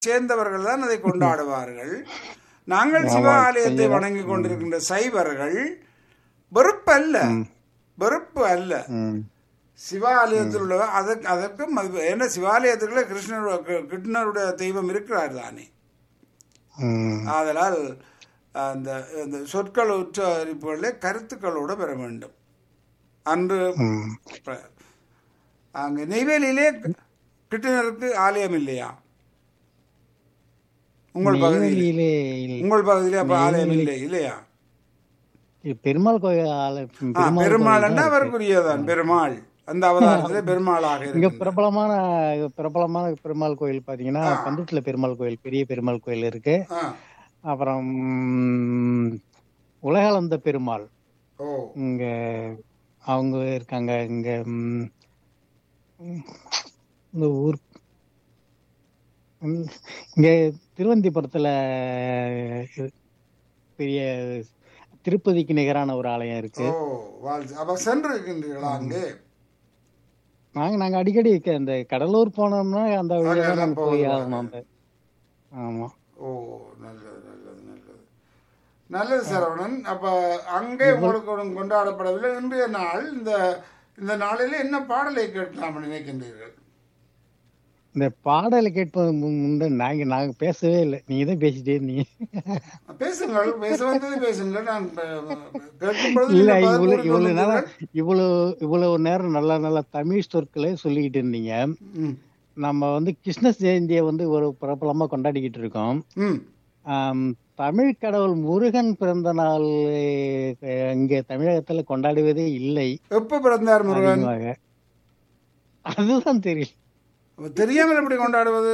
சேர்ந்தவர்கள் தான் அதை கொண்டாடுவார்கள் நாங்கள் சிவ ஆலயத்தை வணங்கி கொண்டிருக்கின்ற சைவர்கள் வெறுப்பு அல்ல வெறுப்பு அல்ல ம். சிவாலயத்தில் உள்ள அதற்கு அதற்கு மதிப்பு ஏன்னா சிவாலயத்துக்குள்ள கிருஷ்ணர் கிருஷ்ணருடைய தெய்வம் இருக்கிறார் தானே ம். ஆதலால் அந்த அந்த சொற்கள் உச்சரிப்புகளில் கருத்துக்களோடு பெற வேண்டும் அன்று ம். ப- அங்கே நெய்வேலியிலே கிருஷ்ணருக்கு ஆலயம் இல்லையா உங்கள் பகுதியில் நெய்வேலியிலே இல்லை. உங்கள் பகுதியிலே அப்ப ஆலயம் இல்லை இல்லையா இது பெருமாள் கோயில் ஆலய- ஆ, பெருமாள் பெருமாள் கோயில் தான் இருக்கு. அவருக்குரியதான் பெருமாள் அந்த அவதாரத்திலே பெருமாளாக இங்க இருக்கு பிரபலமான பிரபலமான பெருமாள் கோயில் பாத்தீங்கன்னா பந்துட்டுல பெருமாள் கோயில் பெரிய பெருமாள் கோயில் இருக்கு அப்புறம் ம், உலகளந்த பெருமாள் ஓ இங்க அவங்க இருக்காங்க இங்க ம், ம், இந்த ஊர் ம், இங்க திருவந்திபுரத்துல இது பெரிய திருப்பதிக்கு நிகரான ஒரு ஆலயம் இருக்கு ஓ வாழ்த்து அப்ப சென்று இருக்கின்றீர்களா அங்கே நாங்க நாங்க அடிக்கடி இக்க- இந்த கடலூர் போனோம்னா அந்த வழியா தான் அங்கெல்லாம் நாங்க போய் போடுவாங்க. ஆகணும் அந்த ஆமா ஓ நல்லது நல்லது நல்லது நல்லது சரவணன் அப்ப அங்கே உங்களுக்கு ஒன்றும் கொண்டாடப்படவில்லை இன்றைய நாள் இந்த இந்த நாளில் என்ன பாடலை கேட்கலாம் நினைக்கின்றீர்கள் இந்த பாடலை கேட்பது மு- முன்ன நாங்க நாங்க பேசவே இல்லை நீங்க தான் பேசிட்டே இருந்தீங்க பேசுங்கள் பேச வந்தது பேசுங்கள் நான் ப- கேட்கும் பொழுது இல்ல நீங்கள் பதில் இவ்வளவு கூறிக் இவ்வளவு நேரம் கொண்டிருந்தீர்கள். இவ்வளவு இவ்வளவு நேரம் நல்ல நல்ல தமிழ் சொற்களை சொல்லிக்கிட்டு இருந்தீங்க ம் நம்ம வந்து கிருஷ்ண ஜெயந்தியை வந்து ஒரு பிரபலமா கொண்டாடிக்கிட்டு இருக்கோம் ம் ஆம், தமிழ் கடவுள் முருகன் பிறந்த நாள் அஹ், இங்க தமிழகத்துல கொண்டாடுவதே இல்லை எப்ப பிறந்தார் முருகன் அதிகமாக அதுதான் தெரியல அப்ப தெரியாமல் எப்படி கொண்டாடுவது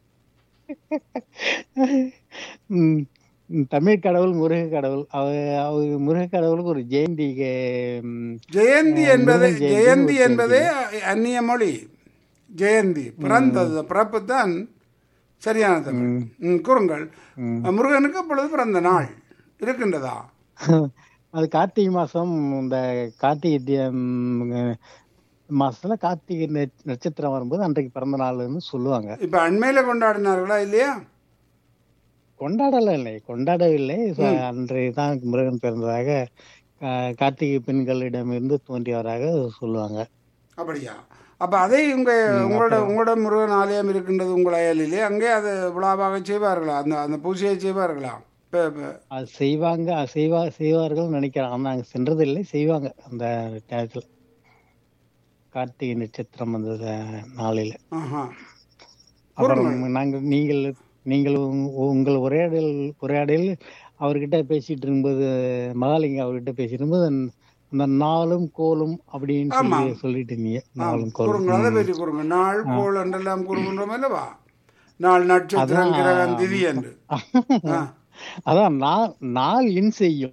ம், ம், தமிழ் கடவுள் முருக கடவுள் அவ அவ முருக கடவுளுக்கு ஒரு ஜெயந்தி ம், ஜெயந்தி அஹ், என்பது முருகன் ஜெயந்தி ஜெயந்தி ஒரு என்பதே அந்நிய மொழி ஜெயந்தி பிறந்தது பிறப்பு தான் சரியான தமிழ் ம், கூறுங்கள் முருகனுக்கு இப்பொழுது பிறந்த நாள் இருக்கின்றதா அது கார்த்திகை மாசம் இந்த கார்த்திகை தி- ம், மாசத்துல கார்த்திகை நட்ச- நட்சத்திரம் வரும்போது அன்றைக்கு பிறந்த நாள்னு சொல்லுவாங்க இப்ப அண்மையில கொண்டாடினார்களா இல்லையா கொண்டாடல இல்லை கொண்டாடவில்லை So, அன்றைய தான் முருகன் பிறந்ததாக கா- கார்த்திகை பெண்களிடமிருந்து தோன்றியவராக சொல்லுவாங்க அப்படியா அப்ப அதை உங்க உங்களோட உங்களோட முருகன் ஆலயம் இருக்கின்றது உங்கள் அயலிலே அங்கே அது விழாவாக செய்வார்களா அந்த அந்த பூஜையை செய்வார்களா இப்ப- இப்ப அது செய்வாங்க அது செய்வா செய்வார்கள் நினைக்கிறேன் ஆனா நாங்க சென்றதில்லை செய்வாங்க அந்த நேரத்துல கார்த்திகை நட்சத்திரம் அந்த த- நாளில ஆஹா அப்புறம் நாங்க நீங்கள் நீங்கள் உங்க- உங்கள் உரையாடல் உரையாடலில் அவர்கிட்ட பேசிட்டு இருக்கும்போது மகாலிங்க அவர்கிட்ட பேசிட்டு இருக்கும்போது அந்த- அந்த நாளும் கோலும் அப்படின்னு சொல்லி சொல்லிட்டு இருந்தீங்க நாளும் கோலும் கூறுங்க அதை பற்றி கூறுங்க நாள் கோள் என்றெல்லாம் கூறுகின்றோம் அல்லவா நாள் நட்சத்திரம் கிரகம் திதி என்று ஆ. அதான் நா- நாள் என் செய்யும்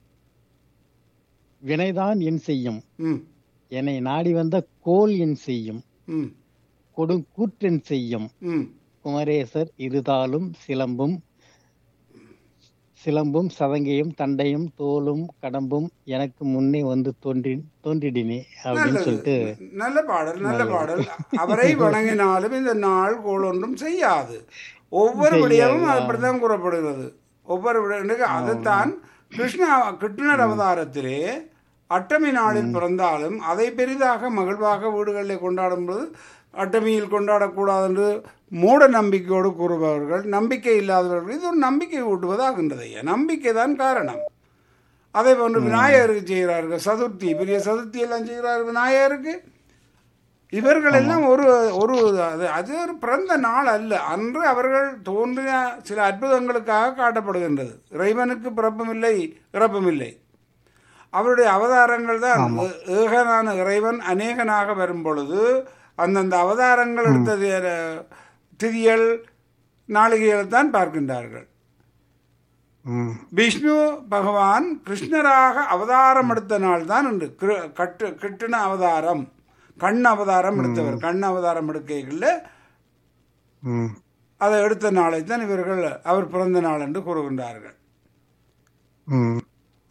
வினைதான் என் செய்யும் ம் என்னை நாடி வந்த கோல் என் செய்யும் ம் கொடும் கூற்றன் செய்யும் ம் குமரேசர் இருதாலும் சிலம்பும் சிலம்பும் சதங்கையும் தண்டையும் தோலும் கடம்பும் எனக்கு முன்னே வந்து தோன்றி தோன்றிடினே அப்படின்னு சொல்லிட்டு நல்ல பாடல் நல்ல பாடல் அவரை வணங்கினாலும் இந்த நாள் கோள் ஒன்றும் செய்யாது ஒவ்வொரு விடயமும் அப்படித்தான் கூறப்படுகிறது ஒவ்வொரு விடயனுக்கு அதுதான் கிருஷ்ண கிருஷ்ணர் அவதாரத்திலே அட்டமி நாளில் பிறந்தாலும் அதை பெரிதாக மகிழ்வாக வீடுகளில் கொண்டாடும்போது அட்டமியில் கொண்டாடக்கூடாது என்று மூட நம்பிக்கையோடு கூறுபவர்கள் நம்பிக்கை இல்லாதவர்கள் இது ஒரு நம்பிக்கை ஊட்டுவதாகின்றது ஐயா நம்பிக்கை தான் காரணம் அதே போன்று விநாயகருக்கு செய்கிறார்கள் சதுர்த்தி பெரிய சதுர்த்தி எல்லாம் செய்கிறார்கள் விநாயகருக்கு இவர்கள் எல்லாம் ஒரு ஒரு அது அது ஒரு பிறந்த நாள் அல்ல அன்று அவர்கள் தோன்றிய சில அற்புதங்களுக்காக காட்டப்படுகின்றது இறைவனுக்கு பிறப்பும் இல்லை இறப்பும் இல்லை அவருடைய அவதாரங்கள் தான் ஏ- ஏகனான இறைவன் அநேகனாக வரும் பொழுது அந்தந்த அவதாரங்கள் எடுத்த தி- திதிகள் நாளிகைகள் தான் பார்க்கின்றார்கள் ம், விஷ்ணு பகவான் கிருஷ்ணராக அவதாரம் எடுத்த நாள் தான் உண்டு கிரு- கட்டு கிட்டுன அவதாரம் கண் அவதாரம் எடுத்தவர் கண் அவதாரம் எடுக்கைகளில் ம், அதை எடுத்த நாளை தான் இவர்கள் அவர் பிறந்த நாள் என்று கூறுகின்றார்கள் ம்.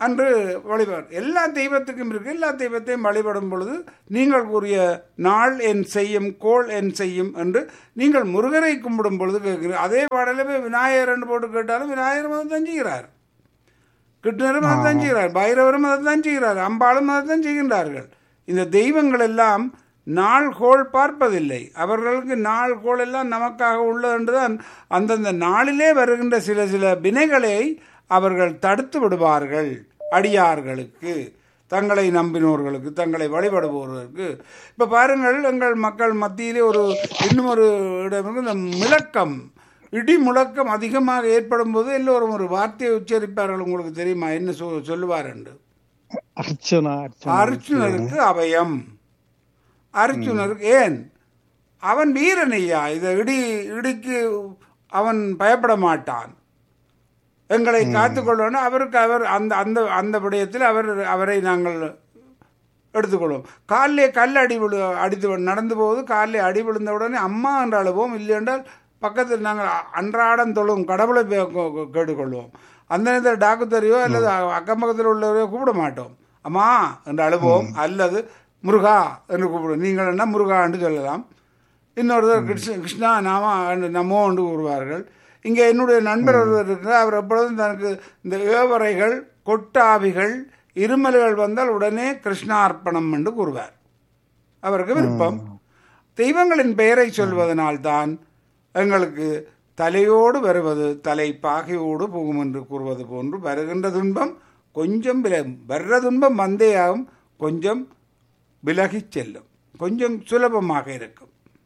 அன்று வழிபாடு எல்லா தெய்வத்துக்கும் இருக்கு எல்லா தெய்வத்தையும் வழிபடும் பொழுது நீங்கள் கூறிய நாள் என் செய்யும் கோள் என் செய்யும் என்று நீங்கள் முருகனை கும்பிடும் பொழுது கேட்கிறீர்கள் அதே பாடலே போய் விநாயகர் என்று போட்டு கேட்டாலும் விநாயகர் மதம் தான் செய்கிறார் கிருஷ்ணரும் அதை தான் செய்கிறார் பைரவரும் அதை தான் செய்கிறார் அம்பாளும் அதை தான் செய்கின்றார்கள் இந்த தெய்வங்கள் எல்லாம் நாள் கோள் பார்ப்பதில்லை அவர்களுக்கு நாள் கோள் எல்லாம் நமக்காக உள்ளது என்றுதான் அந்தந்த நாளிலே வருகின்ற சில சில வினைகளை அவர்கள் தடுத்து விடுவார்கள் அடியார்களுக்கு தங்களை நம்பினோர்களுக்கு தங்களை வழிபடுபவர்களுக்கு இப்போ பாருங்கள் எங்கள் மக்கள் மத்தியிலே ஒரு இன்னும் ஒரு இடம் இருக்கு, இந்த முழக்கம் இடி முழக்கம் அதிகமாக ஏற்படும் போது எல்லோரும் ஒரு வார்த்தையை உச்சரிப்பார்கள் உங்களுக்கு தெரியுமா என்ன சொ சொல்லுவார் என்று அர்ச்சனா அர்ச்சனா அர்ஜுனருக்கு அபயம் அர்ஜுனருக்கு ஏன் அவன் வீரன் ஐயா இதை இடி இடிக்கு அவன் பயப்பட மாட்டான் எங்களை காத்துக்கொள்ளணும் அவருக்கு அவர் அந்த அந்த அந்த விடயத்தில் அவர் அவரை நாங்கள் எடுத்துக்கொள்வோம் காலிலே கல் அடி விழு அடித்து விழு- நடந்து போகுது காலிலே அடி விழுந்த உடனே அம்மா என்று அழுவோம் இல்லை என்றால் பக்கத்தில் நாங்கள் அன்றாடம் தொழுவோம் கடவுளை பே- கோ- கோ- கேட்டுக்கொள்வோம் அந்த நேரத்தில் டாக்குத்தரையோ அல்லது அ- அக்கம் பக்கத்தில் உள்ளவரையோ கூப்பிட மாட்டோம் அம்மா என்று அழுவோம் அல்லது முருகா என்று கூப்பிடுவோம் நீங்கள் என்ன முருகா என்று சொல்லலாம் இன்னொருத்தர் கிருஷ்ண கிருஷ்ணா நாமா என்று நமோ என்று கூறுவார்கள் இங்கே என்னுடைய நண்பர் ஒருவர் இருக்கிறார் அவர் எப்பொழுதும் தனக்கு இந்த ஏவரைகள் கொட்டாவிகள் இருமல்கள் வந்தால் உடனே கிருஷ்ணார்ப்பணம் என்று கூறுவார் அவருக்கு விருப்பம் தெய்வங்களின் பெயரை சொல்வதனால்தான் எங்களுக்கு தலையோடு வருவது தலை பாகையோடு போகும் என்று கூறுவது போன்று வருகின்ற துன்பம் கொஞ்சம் வில வர்ற துன்பம் வந்தேயாகும் கொஞ்சம் விலகிச் செல்லும் கொஞ்சம் சுலபமாக இருக்கும்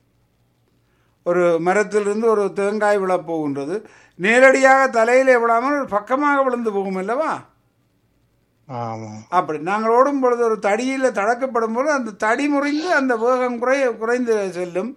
ஒரு மரத்திலிருந்து ஒரு தேங்காய் விழப் போகின்றது நேரடியாக தலையிலே விழாமல் ஒரு பக்கமாக விழுந்து போகும் அல்லவா ஆமா அப்படி நாங்கள் ஓடும் பொழுது ஒரு தடியில் தடக்கப்படும் போது அந்த தடி முறிந்து அந்த வேகம் குறை குறைந்து செல்லும்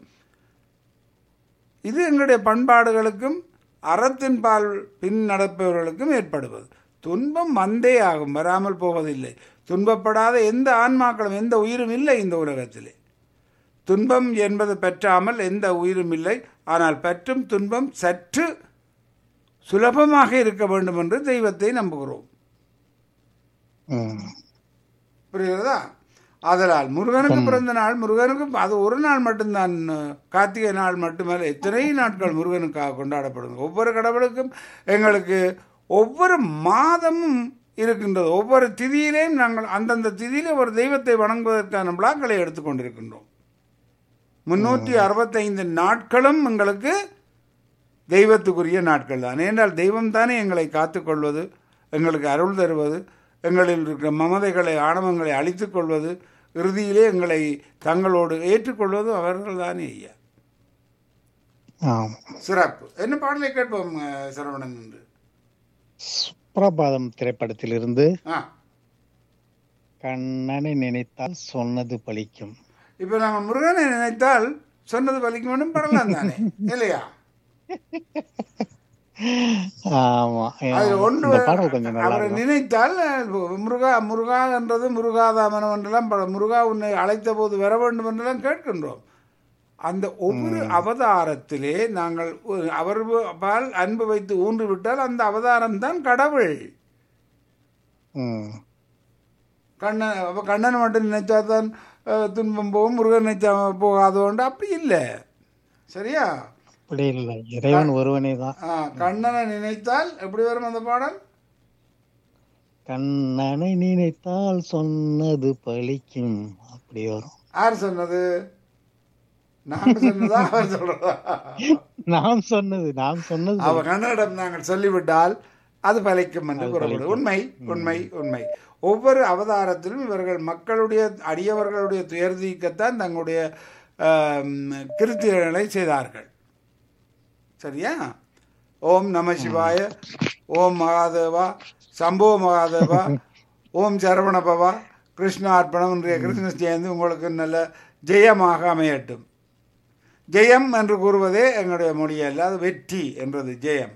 இது எங்களுடைய பண்பாடுகளுக்கும் அறத்தின் பால் பின் நடப்பவர்களுக்கும் ஏற்படுவது துன்பம் வந்தே ஆகும் வராமல் போவதில்லை துன்பப்படாத எந்த ஆன்மாக்களும் எந்த உயிரும் இல்லை இந்த உலகத்திலே துன்பம் என்பது பெற்றாமல் எந்த உயிரும் இல்லை ஆனால் பற்றும் துன்பம் சற்று சுலபமாக இருக்க வேண்டும் என்று தெய்வத்தை நம்புகிறோம் ம் புரிகிறதா ஆதலால் முருகனுக்கு பிறந்த நாள் முருகனுக்கு அது ஒரு நாள் மட்டும்தான் அஹ், கார்த்திகை நாள் மட்டுமல்ல எத்தனை நாட்கள் முருகனுக்காக கொண்டாடப்படுது ஒவ்வொரு கடவுளுக்கும் எங்களுக்கு ஒவ்வொரு மாதமும் இருக்கின்றது ஒவ்வொரு திதியிலேயும் நாங்கள் அந்தந்த திதியிலே ஒரு தெய்வத்தை வணங்குவதற்கான விழாக்களை எடுத்துக்கொண்டிருக்கின்றோம் முன்னூற்றி அறுபத்தைந்து நாட்களும் எங்களுக்கு தெய்வத்துக்குரிய நாட்கள் தான் ஏனென்றால் தெய்வம் தானே எங்களை காத்துக்கொள்வது எங்களுக்கு அருள் தருவது எங்களில் இருக்கிற மமதைகளை ஆணவங்களை அழித்துக் கொள்வது இறுதியிலே எங்களை தங்களோடு ஏற்றுக்கொள்வது அவர்கள் தானே ஐயா ஆமா சிறப்பு என்ன பாடலை கேட்போம் அஹ், சரவணன் என்று சுப்ரபாதம் திரைப்படத்திலிருந்து ஆ கண்ணனை நினைத்தால் சொன்னது பலிக்கும் இப்போ நாங்கள் முருகனை நினைத்தால் சொன்னது பலிக்க வேண்டும் படலாம் தானே இல்லையா ஆமா அது ஒன்று இந்த பாடல் கொஞ்சம் நல்லா அவரை இருக்கும் நினைத்தால் அஹ், முருகா முருகா என்றது முருகாதாமனம் என்றெல்லாம் பல- முருகா உன்னை அழைத்த போது வர வேண்டும் என்றெல்லாம் கேட்கின்றோம் அந்த ஒவ்வொரு அவதாரத்திலே நாங்கள் ஒரு- அவர் பால் அன்பு வைத்து ஊன்றி விட்டால் அந்த அவதாரம் தான் கடவுள் ம் கண்ணன் அப்ப கண்ணனை மட்டும் நினைச்சா தான் அஹ், துன்பம் போகும் முருகன் நினைச்சா போகாதோண்டு அப்படி இல்லை சரியா அப்படி இல்லை இறைவன் ஒருவனே தான் ஆ, கண்ணனை நினைத்தால் எப்படி வரும் அந்த பாடல் கண்ணனை நினைத்தால் சொன்னது பலிக்கும் அப்படி வரும் யார் சொன்னது நான் சொன்னதா அவர் சொல்றதா நாம் சொன்னது நாம் சொன்னது அவ கண்ணனிடம் நாங்கள் சொல்லிவிட்டால் அது பலிக்கும் என்று கூறப்படும் உண்மை உண்மை உண்மை ஒவ்வொரு அவதாரத்திலும் இவர்கள் மக்களுடைய அடியவர்களுடைய துயர் தீர்க்கத்தான் தங்களுடைய ஆம், கிருத்திகளை செய்தார்கள் சரியா ஓம் நம சிவாய ஓம் மகாதேவா சம்போ மகாதேவா ஓம் சரவணபவா கிருஷ்ணார்ப்பணம் இன்றைய கிருஷ்ண ஜெயந்தி உங்களுக்கு நல்ல ஜெயமாக அமையட்டும் ஜெயம் என்று கூறுவதே எங்களுடைய மொழி அல்ல அது வெற்றி என்றது ஜெயம்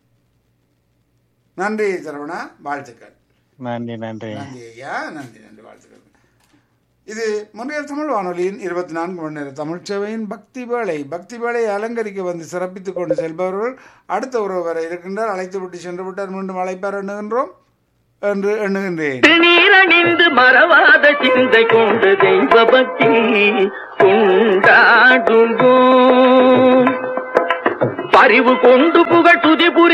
நன்றி சரவணா வாழ்த்துக்கள் நன்றி நன்றி நன்றி ஐயா நன்றி நன்றி வாழ்த்துக்கள் இது முன்னையர் தமிழ் வானொலியின் இருபத்தி நான்கு மணி நேர தமிழ் சேவையின் பக்தி வேளை பக்தி வேளையை அலங்கரிக்க வந்து சிறப்பித்துக் கொண்டு செல்பவர்கள் அடுத்த உறவு வரை இருக்கின்றார் அழைத்து விட்டு சென்று விட்டார் மீண்டும் அழைப்பார் எண்ணுகின்றோம் என்று எண்ணுகின்றேன் திருநீரணிந்து மறவாத சிந்தை கொண்டு தெய்வ பக்தி கொண்டாடுவோம் பரிவு கொண்டு புகழ் துதி புரி